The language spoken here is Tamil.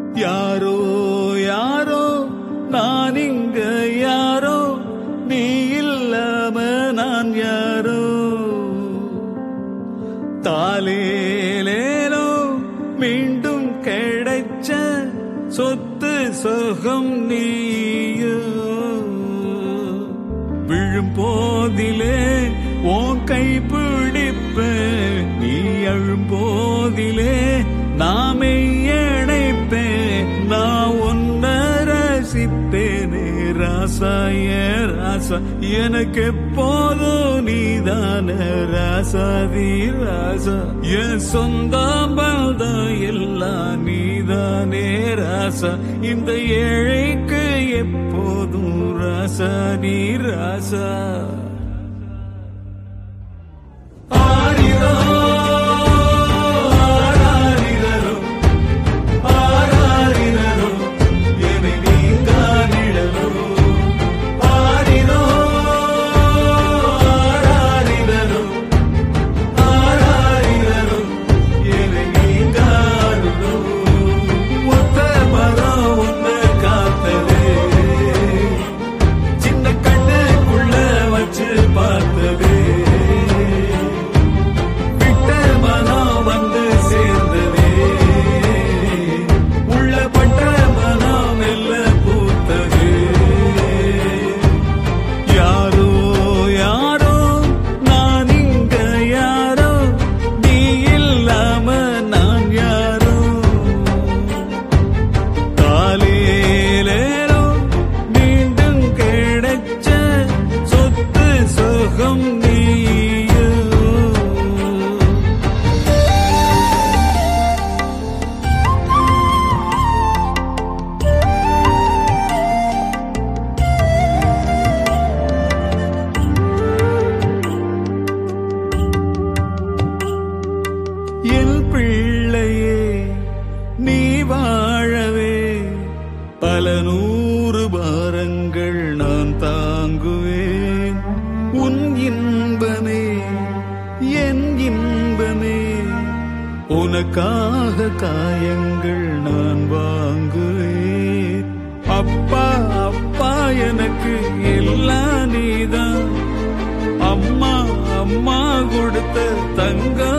யாரோ யாரோ நான் இங்க யாரோ நீ இல்லாம நான் யாரோ தாலேலேலோ மீண்டும் கிடைச்ச சொத்து சொகம் நீயோ விழும் போதிலே உன் கை பிடிப்பேன் நீ அழும் போதிலே நாமே இணைப்பேன் நான் ஒன்ன ரசிப்பேனே ராசா ஏ ராசா எனக்கு எப்போதும் நீதான ராசாதி ராசா என் சொந்தம் பந்தம் எல்லாம் நீதானே ராசா இந்த ஏழைக்கு எப்போதும் ராசா நீ ராசா ஆரிரோ, ஆராரிரரோ, ஆராரிரரோ, என்னை நீங்கானிடலோ. ஆரிரோ, ஆராரிரரோ, ஆராரிரரோ, என்னை நீங்கானிடலோ. ஒத்த மரம் ஒன்ன காத்ததே சின்ன கண்ணுக்குள்ள வச்சு பார்த்ததே விட்ட மனம் வந்து சேர்ந்ததே உள்ள பட்ட மனம் மெல்ல பூத்ததே யாரோ யாரோ நான் இங்க யாரோ நீ இல்லாம நான் யாரோ காலையிலேரோ மீண்டும் கிடைச்ச சொத்து சுகம் நீயோ என் பிள்ளையே நீ வாழவே பல நூறு பாரங்கள் நான் தாங்குவேன் உன் இன்பமே என் இன்பமே உனக்காக காயங்கள் நான் வாங்குவேன் அப்பா அப்பா எனக்கு எல்லாம் நீதான் அம்மா அம்மா கொடுத்த தங்க